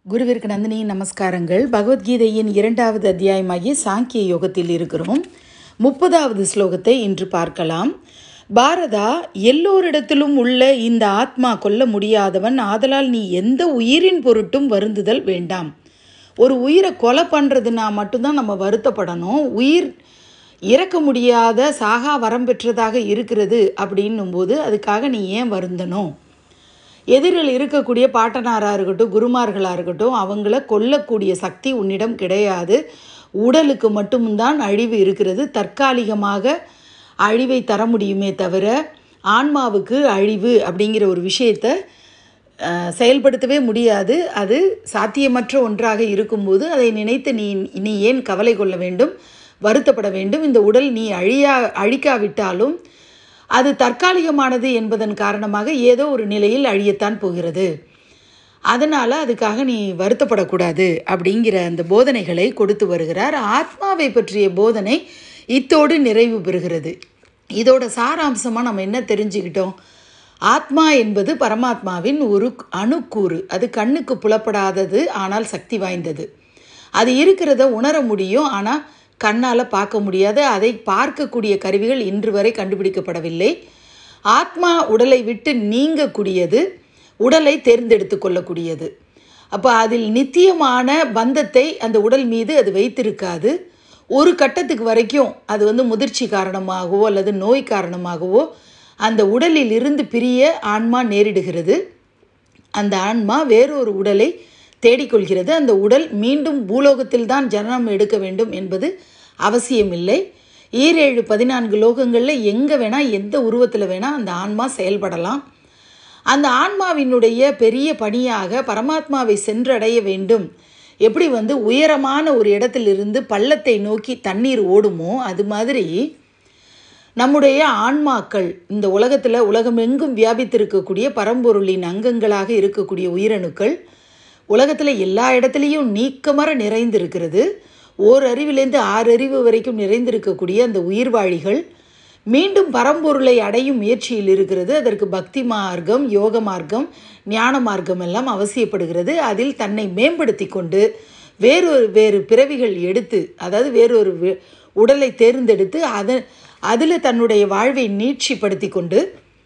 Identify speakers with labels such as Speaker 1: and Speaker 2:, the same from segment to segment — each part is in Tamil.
Speaker 1: குருவிற்கு நந்தினி நமஸ்காரங்கள் பகவத்கீதையின் இரண்டாவது அத்தியாயமாகிய சாங்கிய யோகத்தில் இருக்கிறோம் முப்பதாவது ஸ்லோகத்தை இன்று பார்க்கலாம் பாரதா எல்லோரிடத்திலும் உள்ள இந்த ஆத்மா கொல்ல முடியாதவன் ஆதலால் நீ எந்த உயிரின் பொருட்டும் வருந்துதல் வேண்டாம் ஒரு உயிரை கொலை பண்ணுறதுனா மட்டும்தான் நம்ம வருத்தப்படணும் உயிர் இறக்க முடியாத சாகா வரம் பெற்றதாக இருக்கிறது அப்படின்னும்போது அதுக்காக நீ ஏன் வருந்தணும் எதிரில் இருக்கக்கூடிய பாட்டனாராக இருக்கட்டும் குருமார்களாக இருக்கட்டும் அவங்கள கொல்லக்கூடிய சக்தி உன்னிடம் கிடையாது உடலுக்கு மட்டும்தான் அழிவு இருக்கிறது தற்காலிகமாக அழிவை தர முடியுமே தவிர ஆன்மாவுக்கு அழிவு அப்படிங்கிற ஒரு விஷயத்தை அஹ், செயல்படுத்தவே முடியாது அது சாத்தியமற்ற ஒன்றாக இருக்கும்போது அதை நினைத்து நீ நீ ஏன் கவலை கொள்ள வேண்டும் வருத்தப்பட வேண்டும் இந்த உடல் நீ அழியா அழிக்காவிட்டாலும் அது தற்காலிகமானது என்பதன் காரணமாக ஏதோ ஒரு நிலையில் அழியத்தான் போகிறது அதனால் அதுக்காக நீ வருத்தப்படக்கூடாது அப்படிங்கிற அந்த போதனைகளை கொடுத்து வருகிறார் ஆத்மாவை பற்றிய போதனை இத்தோடு நிறைவு பெறுகிறது இதோட சாராம்சமாக நம்ம என்ன தெரிஞ்சுக்கிட்டோம் ஆத்மா என்பது பரமாத்மாவின் ஒரு அணுக்கூறு அது கண்ணுக்கு புலப்படாதது ஆனால் சக்தி வாய்ந்தது அது இருக்கிறத உணர முடியும் ஆனால் கண்ணால் பார்க்க முடியாது அதை பார்க்கக்கூடிய கருவிகள் இன்று வரை கண்டுபிடிக்கப்படவில்லை ஆத்மா உடலை விட்டு நீங்கக்கூடியது உடலை தேர்ந்தெடுத்து கொள்ளக்கூடியது அப்போ அதில் நித்தியமான பந்தத்தை அந்த உடல் மீது அது வைத்திருக்காது ஒரு கட்டத்துக்கு வரைக்கும் அது வந்து முதிர்ச்சி காரணமாகவோ அல்லது நோய் காரணமாகவோ அந்த உடலில் இருந்து பிரிய ஆன்மா நேரிடுகிறது அந்த ஆன்மா வேறொரு உடலை தேடிக்கொள்கிறது அந்த உடல் மீண்டும் பூலோகத்தில் தான் ஜனனம் எடுக்க வேண்டும் என்பது அவசியமில்லை ஈரேழு பதினான்கு லோகங்களில் எங்கே வேணால் எந்த உருவத்தில் வேணால் அந்த ஆன்மா செயல்படலாம் அந்த ஆன்மாவினுடைய பெரிய பணியாக பரமாத்மாவை சென்றடைய வேண்டும் எப்படி வந்து உயரமான ஒரு இடத்திலிருந்து பள்ளத்தை நோக்கி தண்ணீர் ஓடுமோ அது மாதிரி நம்முடைய ஆன்மாக்கள் இந்த உலகத்தில் உலகமெங்கும் வியாபித்திருக்கக்கூடிய பரம்பொருளின் அங்கங்களாக இருக்கக்கூடிய உயிரணுக்கள் உலகத்தில் எல்லா இடத்துலையும் நீக்கமர நிறைந்திருக்கிறது ஓர் அறிவிலேருந்து ஆறு அறிவு வரைக்கும் நிறைந்திருக்கக்கூடிய அந்த உயிர்வாழிகள் மீண்டும் பரம்பொருளை அடையும் முயற்சியில் இருக்கிறது அதற்கு பக்தி மார்க்கம் யோக மார்க்கம் ஞான மார்க்கம் எல்லாம் அவசியப்படுகிறது அதில் தன்னை மேம்படுத்தி கொண்டு வேறொரு வேறு பிறவிகள் எடுத்து அதாவது வேறொரு வி- உடலை தேர்ந்தெடுத்து அதை அதில் தன்னுடைய வாழ்வை நீட்சிப்படுத்தி கொண்டு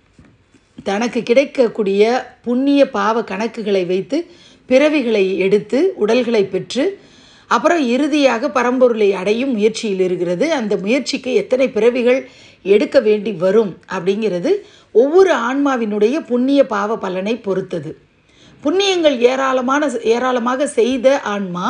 Speaker 1: தனக்கு கிடைக்கக்கூடிய புண்ணிய பாவ கணக்குகளை வைத்து பிறவிகளை எடுத்து உடல்களை பெற்று அப்புறம் இறுதியாக பரம்பொருளை அடையும் முயற்சியில் இருக்கிறது அந்த முயற்சிக்கு எத்தனை பிறவிகள் எடுக்க வேண்டி வரும் அப்படிங்கிறது ஒவ்வொரு ஆன்மாவினுடைய புண்ணிய பாவ பலனை பொறுத்தது புண்ணியங்கள் ஏராளமான ஏராளமாக செய்த ஆன்மா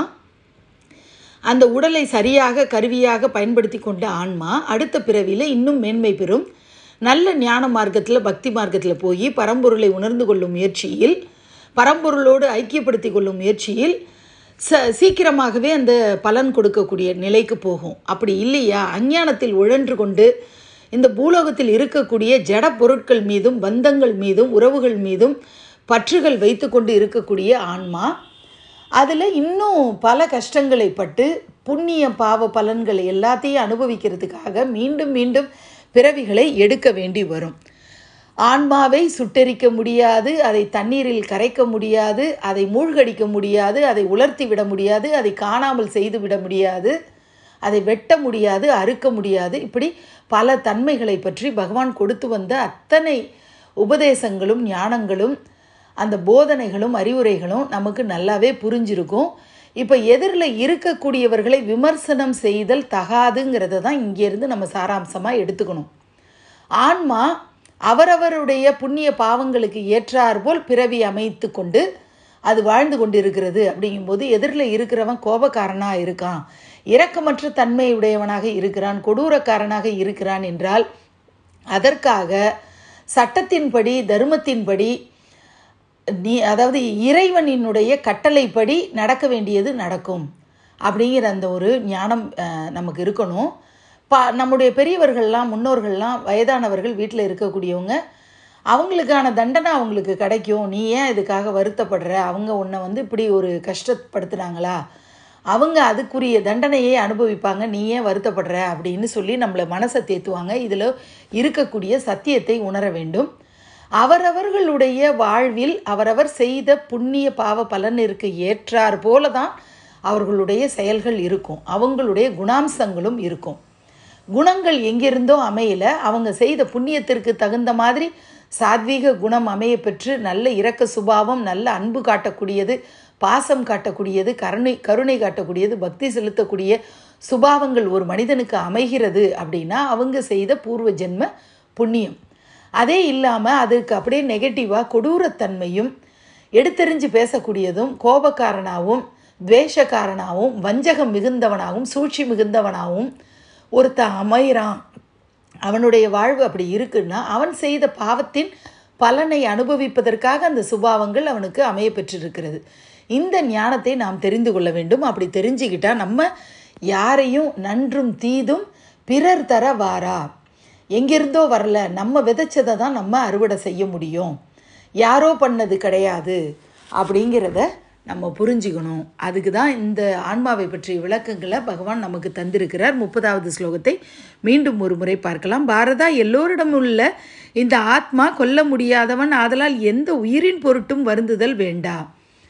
Speaker 1: அந்த உடலை சரியாக கருவியாக பயன்படுத்தி கொண்ட ஆன்மா அடுத்த பிறவியில் இன்னும் மேன்மை பெறும் நல்ல ஞான மார்க்கத்தில் பக்தி மார்க்கத்தில் போய் பரம்பொருளை உணர்ந்து கொள்ளும் முயற்சியில் பரம்பொருளோடு ஐக்கியப்படுத்தி கொள்ளும் முயற்சியில் ச சீக்கிரமாகவே அந்த பலன் கொடுக்கக்கூடிய நிலைக்கு போகும் அப்படி இல்லையா அஞ்ஞானத்தில் உழன்று கொண்டு இந்த பூலோகத்தில் இருக்கக்கூடிய ஜட பொருட்கள் மீதும் பந்தங்கள் மீதும் உறவுகள் மீதும் பற்றுகள் வைத்துக்கொண்டு இருக்கக்கூடிய ஆன்மா அதில் இன்னும் பல கஷ்டங்களை பட்டு புண்ணிய பாவ பலன்களை எல்லாத்தையும் அனுபவிக்கிறதுக்காக மீண்டும் மீண்டும் பிறவிகளை எடுக்க வேண்டி வரும் ஆன்மாவை சுட்டெரிக்க முடியாது அதை தண்ணீரில் கரைக்க முடியாது அதை மூழ்கடிக்க முடியாது அதை உலர்த்தி விட முடியாது அதை காணாமல் செய்து விட முடியாது அதை வெட்ட முடியாது அறுக்க முடியாது இப்படி பல தன்மைகளை பற்றி பகவான் கொடுத்து வந்த அத்தனை உபதேசங்களும் ஞானங்களும் அந்த போதனைகளும் அறிவுரைகளும் நமக்கு நல்லாவே புரிஞ்சிருக்கும் இப்போ எதிரில் இருக்கக்கூடியவர்களை விமர்சனம் செய்தல் தகாதுங்கிறத தான் இங்கேருந்து நம்ம சாராம்சமாக எடுத்துக்கணும் ஆன்மா அவரவருடைய புண்ணிய பாவங்களுக்கு ஏற்றாற்போல் பிறவி அமைத்து கொண்டு அது வாழ்ந்து கொண்டிருக்கிறது அப்படிங்கும்போது எதிரில் இருக்கிறவன் கோபக்காரனாக இருக்கான் இரக்கமற்ற தன்மை உடையவனாக இருக்கிறான் கொடூரக்காரனாக இருக்கிறான் என்றால் அதற்காக சட்டத்தின்படி தர்மத்தின்படி நீ அதாவது இறைவனினுடைய கட்டளைப்படி நடக்க வேண்டியது நடக்கும் அப்படிங்கிற அந்த ஒரு ஞானம் அஹ், நமக்கு இருக்கணும் பா நம்முடைய பெரியவர்கள்லாம் முன்னோர்கள்லாம் வயதானவர்கள் வீட்டில் இருக்கக்கூடியவங்க அவங்களுக்கான தண்டனை அவங்களுக்கு கிடைக்கும் நீ ஏன் இதுக்காக வருத்தப்படுற அவங்க உன்னை வந்து இப்படி ஒரு கஷ்டப்படுத்துனாங்களா அவங்க அதுக்குரிய தண்டனையை அனுபவிப்பாங்க நீ ஏன் வருத்தப்படுற அப்படின்னு சொல்லி நம்மளை மனசை தேத்துவாங்க இதில் இருக்கக்கூடிய சத்தியத்தை உணர வேண்டும் அவரவர்களுடைய வாழ்வில் அவரவர் செய்த புண்ணிய பாவ பலனிற்கு ஏற்றார் போல தான் அவர்களுடைய செயல்கள் இருக்கும் அவங்களுடைய குணாம்சங்களும் இருக்கும் குணங்கள் எங்கிருந்தோ அமையல அவங்க செய்த புண்ணியத்திற்கு தகுந்த மாதிரி சாத்வீக குணம் அமைய பெற்று நல்ல இரக்க சுபாவம் நல்ல அன்பு காட்டக்கூடியது பாசம் காட்டக்கூடியது கருணை கருணை காட்டக்கூடியது பக்தி செலுத்தக்கூடிய சுபாவங்கள் ஒரு மனிதனுக்கு அமைகிறது அப்படின்னா அவங்க செய்த பூர்வ ஜென்ம புண்ணியம் அதே இல்லாமல் அதுக்கு அப்படியே நெகட்டிவாக கொடூரத்தன்மையும் எடுத்தெறிஞ்சு பேசக்கூடியதும் கோபக்காரனாகவும் துவேஷக்காரனாகவும் வஞ்சகம் மிகுந்தவனாகவும் சூழ்ச்சி மிகுந்தவனாகவும் ஒருத்தன் அமைகிறான் அவனுடைய வாழ்வு அப்படி இருக்குன்னா அவன் செய்த பாவத்தின் பலனை அனுபவிப்பதற்காக அந்த சுபாவங்கள் அவனுக்கு அமைய பெற்றிருக்கிறது இந்த ஞானத்தை நாம் தெரிந்து கொள்ள வேண்டும் அப்படி தெரிஞ்சுக்கிட்டா நம்ம யாரையும் நன்றும் தீதும் பிறர் தர வாரா எங்கிருந்தோ வரல நம்ம விதைச்சதை தான் நம்ம அறுவடை செய்ய முடியும் யாரோ பண்ணது கிடையாது அப்படிங்கிறத நம்ம புரிஞ்சுக்கணும் அதுக்கு தான் இந்த ஆன்மாவை பற்றிய விளக்கங்களை பகவான் நமக்கு தந்திருக்கிறார் முப்பதாவது ஸ்லோகத்தை மீண்டும் ஒரு முறை பார்க்கலாம் பாரதா எல்லோரிடம் உள்ள இந்த ஆத்மா கொல்ல முடியாதவன் ஆதலால் எந்த உயிரின் பொருட்டும் வருந்துதல் வேண்டாம்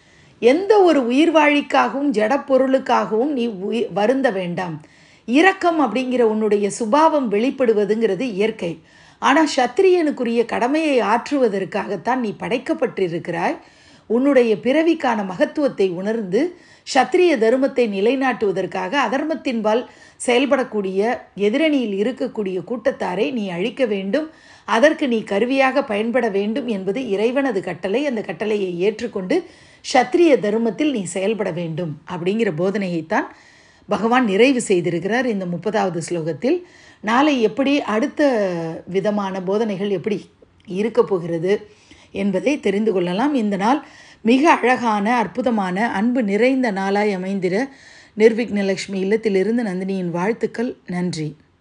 Speaker 1: எந்த ஒரு உயிர் வாழிக்காகவும் ஜடப்பொருளுக்காகவும் நீ உயி வருந்த வேண்டாம் இரக்கம் அப்படிங்கிற உன்னுடைய சுபாவம் வெளிப்படுவதுங்கிறது இயற்கை ஆனால் சத்திரியனுக்குரிய கடமையை ஆற்றுவதற்காகத்தான் நீ படைக்கப்பட்டிருக்கிறாய் உன்னுடைய பிறவிக்கான மகத்துவத்தை உணர்ந்து சத்திரிய தர்மத்தை நிலைநாட்டுவதற்காக அதர்மத்தின்பால் செயல்படக்கூடிய எதிரணியில் இருக்கக்கூடிய கூட்டத்தாரை நீ அழிக்க வேண்டும் அதற்கு நீ கருவியாக பயன்பட வேண்டும் என்பது இறைவனது கட்டளை அந்த கட்டளையை ஏற்றுக்கொண்டு சத்திரிய தர்மத்தில் நீ செயல்பட வேண்டும் அப்படிங்கிற போதனையைத்தான் பகவான் நிறைவு செய்திருக்கிறார் இந்த முப்பதாவது ஸ்லோகத்தில் நாளை எப்படி அடுத்த விதமான போதனைகள் எப்படி இருக்க போகிறது என்பதை தெரிந்து கொள்ளலாம் இந்த நாள் மிக அழகான அற்புதமான அன்பு நிறைந்த நாளாய் அமைந்திட நிர்விக்னலக்ஷ்மி இல்லத்திலிருந்து நந்தினியின் வாழ்த்துக்கள் நன்றி